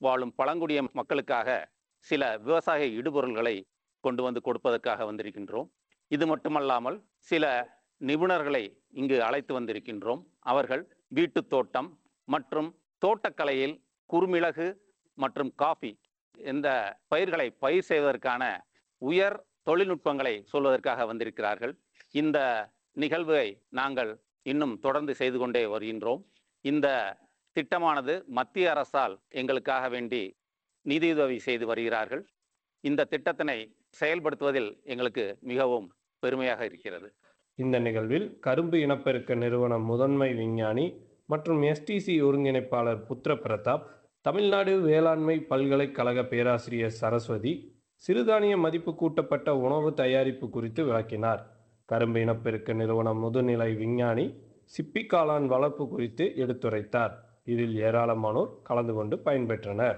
வாழும் பழங்குடிய மக்களுக்காக சில விவசாய இடுபொருள்களை கொண்டு வந்து கொடுப்பதற்காக வந்திருக்கின்றோம் இது மட்டுமல்லாமல் சில நிபுணர்களை இங்கு அழைத்து வந்திருக்கின்றோம் அவர்கள் வீட்டுத் தோட்டம் மற்றும் தோட்டக்கலையில் குறுமிளகு மற்றும் காஃபி இந்த பயிர்களை பயிர் செய்வதற்கான உயர் தொழில்நுட்பங்களை சொல்வதற்காக வந்திருக்கிறார்கள் இந்த நிகழ்வை நாங்கள் இன்னும் தொடர்ந்து செய்து கொண்டே வருகின்றோம் இந்த திட்டமானது மத்திய அரசால் எங்களுக்காக வேண்டி நிதியுதவி செய்து வருகிறார்கள் இந்த திட்டத்தினை செயல்படுத்துவதில் எங்களுக்கு மிகவும் பெருமையாக இருக்கிறது இந்த நிகழ்வில் கரும்பு இனப்பெருக்க நிறுவனம் முதன்மை விஞ்ஞானி மற்றும் எஸ்டிசி ஒருங்கிணைப்பாளர் புத்திர பிரதாப் தமிழ்நாடு வேளாண்மை பல்கலைக்கழக பேராசிரியர் சரஸ்வதி சிறுதானிய மதிப்பு கூட்டப்பட்ட உணவு தயாரிப்பு குறித்து விளக்கினார் கரும்பு இனப்பெருக்க நிறுவனம் முதுநிலை விஞ்ஞானி சிப்பி காளான் வளர்ப்பு குறித்து எடுத்துரைத்தார் இதில் ஏராளமானோர் கலந்து கொண்டு பயன்பெற்றனர்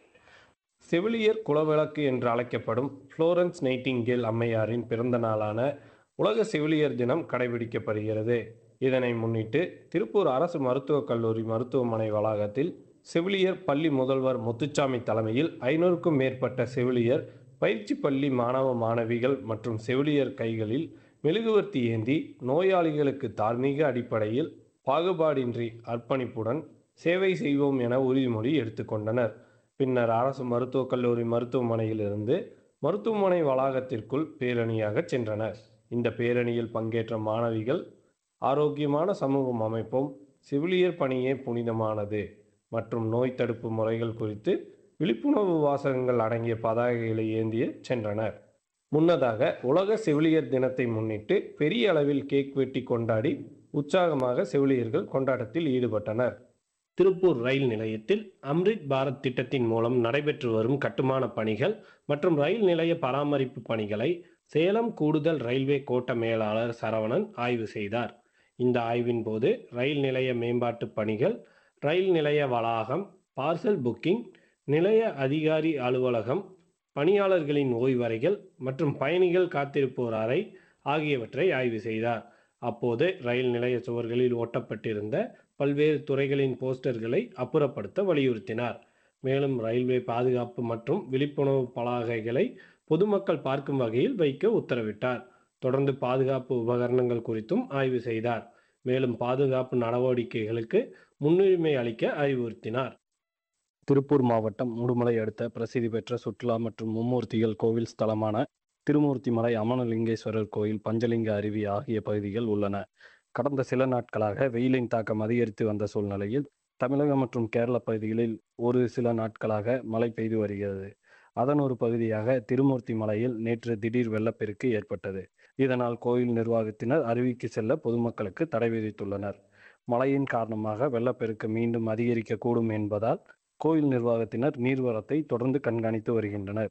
செவிலியர் குலவிளக்கு என்று அழைக்கப்படும் புளோரன்ஸ் நைட்டிங்கேல் அம்மையாரின் பிறந்த நாளான உலக செவிலியர் தினம் கடைபிடிக்கப்படுகிறது இதனை முன்னிட்டு திருப்பூர் அரசு மருத்துவக் கல்லூரி மருத்துவமனை வளாகத்தில் செவிலியர் பள்ளி முதல்வர் முத்துச்சாமி தலைமையில் ஐநூறுக்கும் மேற்பட்ட செவிலியர் பயிற்சி பள்ளி மாணவ மாணவிகள் மற்றும் செவிலியர் கைகளில் மெழுகுவர்த்தி ஏந்தி நோயாளிகளுக்கு தார்மீக அடிப்படையில் பாகுபாடின்றி அர்ப்பணிப்புடன் சேவை செய்வோம் என உறுதிமொழி எடுத்துக்கொண்டனர் பின்னர் அரசு மருத்துவக் கல்லூரி மருத்துவமனையிலிருந்து மருத்துவமனை வளாகத்திற்குள் பேரணியாக சென்றனர் இந்த பேரணியில் பங்கேற்ற மாணவிகள் ஆரோக்கியமான சமூகம் அமைப்போம் செவிலியர் பணியே புனிதமானது மற்றும் நோய் தடுப்பு முறைகள் குறித்து விழிப்புணர்வு வாசகங்கள் அடங்கிய பதாகைகளை ஏந்திய சென்றனர் முன்னதாக உலக செவிலியர் தினத்தை முன்னிட்டு பெரிய அளவில் கேக் வெட்டி கொண்டாடி உற்சாகமாக செவிலியர்கள் கொண்டாட்டத்தில் ஈடுபட்டனர் திருப்பூர் ரயில் நிலையத்தில் அம்ரித் பாரத் திட்டத்தின் மூலம் நடைபெற்று வரும் கட்டுமான பணிகள் மற்றும் ரயில் நிலைய பராமரிப்பு பணிகளை சேலம் கூடுதல் ரயில்வே கோட்ட மேலாளர் சரவணன் ஆய்வு செய்தார் இந்த ஆய்வின் போது ரயில் நிலைய மேம்பாட்டு பணிகள் ரயில் நிலைய வளாகம் பார்சல் புக்கிங் நிலைய அதிகாரி அலுவலகம் பணியாளர்களின் ஓய்வறைகள் மற்றும் பயணிகள் காத்திருப்போர் அறை ஆகியவற்றை ஆய்வு செய்தார் அப்போது ரயில் நிலைய சுவர்களில் ஒட்டப்பட்டிருந்த பல்வேறு துறைகளின் போஸ்டர்களை அப்புறப்படுத்த வலியுறுத்தினார் மேலும் ரயில்வே பாதுகாப்பு மற்றும் விழிப்புணர்வு பலகைகளை பொதுமக்கள் பார்க்கும் வகையில் வைக்க உத்தரவிட்டார் தொடர்ந்து பாதுகாப்பு உபகரணங்கள் குறித்தும் ஆய்வு செய்தார் மேலும் பாதுகாப்பு நடவடிக்கைகளுக்கு முன்னுரிமை அளிக்க அறிவுறுத்தினார் திருப்பூர் மாவட்டம் முடுமலை அடுத்த பிரசித்தி பெற்ற சுற்றுலா மற்றும் மும்மூர்த்திகள் கோவில் ஸ்தலமான திருமூர்த்திமலை அமனலிங்கேஸ்வரர் கோயில் பஞ்சலிங்க அருவி ஆகிய பகுதிகள் உள்ளன கடந்த சில நாட்களாக வெயிலின் தாக்கம் அதிகரித்து வந்த சூழ்நிலையில் தமிழகம் மற்றும் கேரள பகுதிகளில் ஒரு சில நாட்களாக மழை பெய்து வருகிறது அதன் ஒரு பகுதியாக திருமூர்த்தி மலையில் நேற்று திடீர் வெள்ளப்பெருக்கு ஏற்பட்டது இதனால் கோயில் நிர்வாகத்தினர் அருவிக்கு செல்ல பொதுமக்களுக்கு தடை விதித்துள்ளனர் மழையின் காரணமாக வெள்ளப்பெருக்கு மீண்டும் அதிகரிக்கக்கூடும் என்பதால் கோயில் நிர்வாகத்தினர் நீர்வரத்தை தொடர்ந்து கண்காணித்து வருகின்றனர்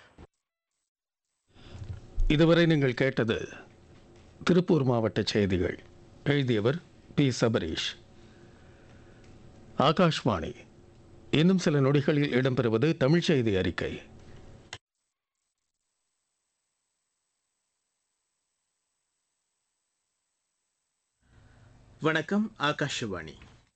இதுவரை நீங்கள் கேட்டது திருப்பூர் மாவட்ட செய்திகள் எழுதியவர் பி சபரீஷ் ஆகாஷ்வாணி இன்னும் சில நொடிகளில் இடம்பெறுவது தமிழ் செய்தி அறிக்கை வணக்கம் ஆகாஷவாணி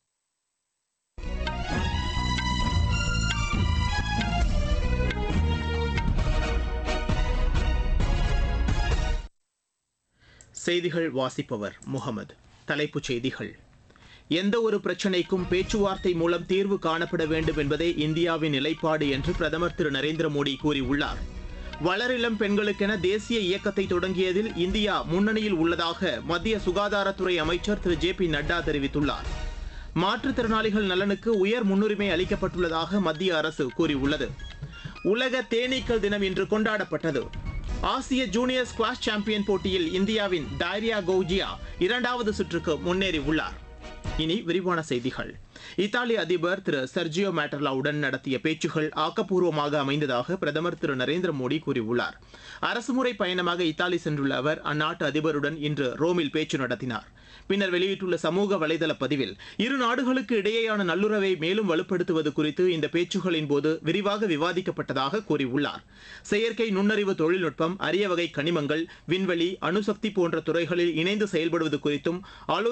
செய்திகள் வாசிப்பவர் முகமது தலைப்புச் செய்திகள் எந்த ஒரு பிரச்சினைக்கும் பேச்சுவார்த்தை மூலம் தீர்வு காணப்பட வேண்டும் என்பதே இந்தியாவின் நிலைப்பாடு என்று பிரதமர் திரு நரேந்திர மோடி கூறியுள்ளார் வளரிளம் பெண்களுக்கென தேசிய இயக்கத்தை தொடங்கியதில் இந்தியா முன்னணியில் உள்ளதாக மத்திய சுகாதாரத்துறை அமைச்சர் திரு ஜே பி நட்டா தெரிவித்துள்ளார் மாற்றுத்திறனாளிகள் நலனுக்கு உயர் முன்னுரிமை அளிக்கப்பட்டுள்ளதாக மத்திய அரசு கூறியுள்ளது உலக தேனீக்கள் தினம் இன்று கொண்டாடப்பட்டது ஆசிய ஜூனியர் ஸ்குவாஷ் சாம்பியன் போட்டியில் இந்தியாவின் டைரியா கௌஜியா இரண்டாவது சுற்றுக்கு முன்னேறி உள்ளார் இனி விரிவான செய்திகள் இத்தாலி அதிபர் திரு சர்ஜியோ மேட்டர்லாவுடன் நடத்திய பேச்சுகள் ஆக்கப்பூர்வமாக அமைந்ததாக பிரதமர் திரு நரேந்திர மோடி கூறியுள்ளார் அரசுமுறை பயணமாக இத்தாலி சென்றுள்ள அவர் அந்நாட்டு அதிபருடன் இன்று ரோமில் பேச்சு நடத்தினார் பின்னர் வெளியிட்டுள்ள சமூக வலைதள பதிவில் இரு நாடுகளுக்கு இடையேயான நல்லுறவை மேலும் வலுப்படுத்துவது குறித்து இந்த பேச்சுகளின் போது விரிவாக விவாதிக்கப்பட்டதாக கூறியுள்ளார் செயற்கை நுண்ணறிவு தொழில்நுட்பம் அரிய வகை கனிமங்கள் விண்வெளி அணுசக்தி போன்ற துறைகளில் இணைந்து செயல்படுவது குறித்தும்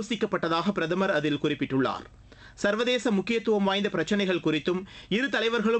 ஆலோசிக்கப்பட்டதாக பிரதமர் அதில் குறிப்பிட்டுள்ளார் சர்வதேச முக்கியத்துவம் வாய்ந்த பிரச்சனைகள் குறித்தும் இரு தலைவர்களும்